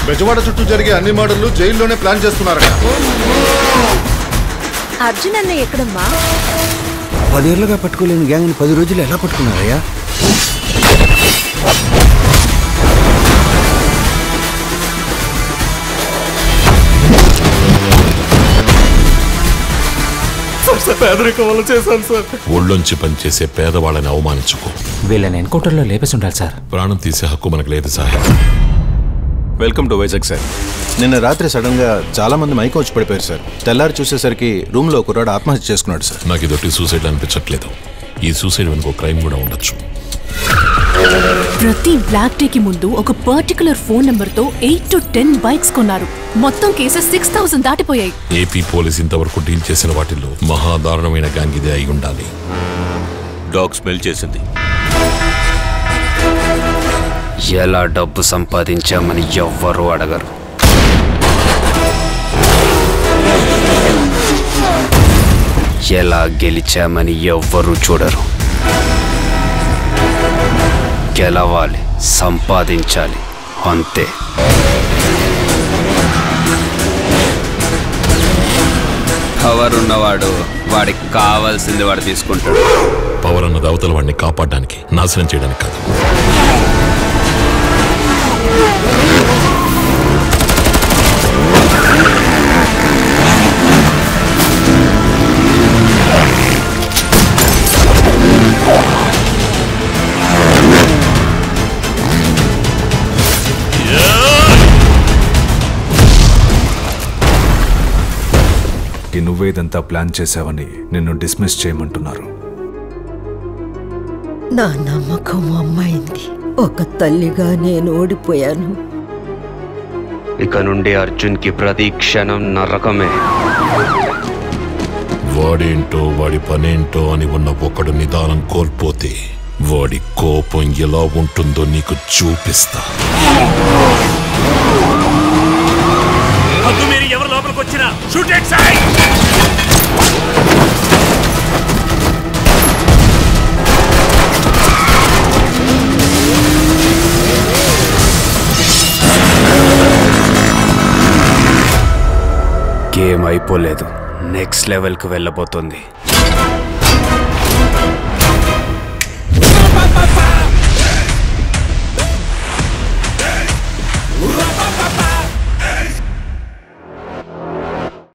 బెజవాడ చుట్టూ జరిగే అన్ని మర్డర్లు జైల్లోనే ప్లాన్ చేస్తున్నారట అర్జున్ అన్న ఎక్కడమ్మా పదేళ్లుగా పట్టుకోలేని గ్యాంగ్ని పది రోజులు ఎలా పట్టుకున్నారయ్యా ఒళ్ళొంచి పనిచేసే పేదవాళ్ళని అవమానించుకో వీళ్ళని ఎన్కౌంటర్లో లేపేసి ఉండాలి సార్ ప్రాణం తీసే హక్కు మనకు లేదు సాహెబ్ వెల్కమ్ టు వైజాగ్ సార్ నిన్న రాత్రి సడన్ గా చాలా మంది మైక్ వచ్చి పడిపోయారు సార్ తెల్లారి చూసేసరికి రూమ్ లో కుర్రాడు ఆత్మహత్య చేసుకున్నాడు సార్ నాకు ఇదొట్టి సూసైడ్ అనిపించట్లేదు ఈ సూసైడ్ వెనుక క్రైమ్ కూడా ఉండొచ్చు ప్రతి బ్లాక్ డేకి ముందు ఒక పర్టికులర్ ఫోన్ నెంబర్ తో ఎయిట్ టు టెన్ బైక్స్ కొన్నారు మొత్తం కేసెస్ సిక్స్ థౌసండ్ దాటిపోయాయి ఏపీ పోలీస్ ఇంతవరకు డీల్ చేసిన వాటిల్లో మహాదారుణమైన గ్యాంగ్ ఇదే అయి ఉండాలి డాగ్ స్మెల్ చేసింది ఎలా డబ్బు సంపాదించామని ఎవ్వరూ అడగరు ఎలా గెలిచామని ఎవ్వరూ చూడరు గెలవాలి సంపాదించాలి అంతే పవర్ ఉన్నవాడు వాడికి కావాల్సింది వాడు తీసుకుంటాడు పవర్ అన్నది అవతల వాడిని కాపాడడానికి నాశనం చేయడానికి కాదు కి నువ్వేదంతా ప్లాన్ చేశావని నిన్ను డిస్మిస్ చేయమంటున్నారు నా నమ్మకం అమ్మాయింది ఒక తల్లిగా నేను ఓడిపోయాను ఇక నుండి అర్జున్కి ప్రతి క్షణం నరకమే వాడేంటో వాడి పనేంటో అని ఉన్న ఒకడు నిదానం కోల్పోతే వాడి కోపం ఎలా ఉంటుందో నీకు చూపిస్తా హద్దు మీరు ఎవరు లోపలికి వచ్చినా షూట్ ఎట్ సైడ్ గేమ్ అయిపోలేదు నెక్స్ట్ లెవెల్కి వెళ్ళబోతుంది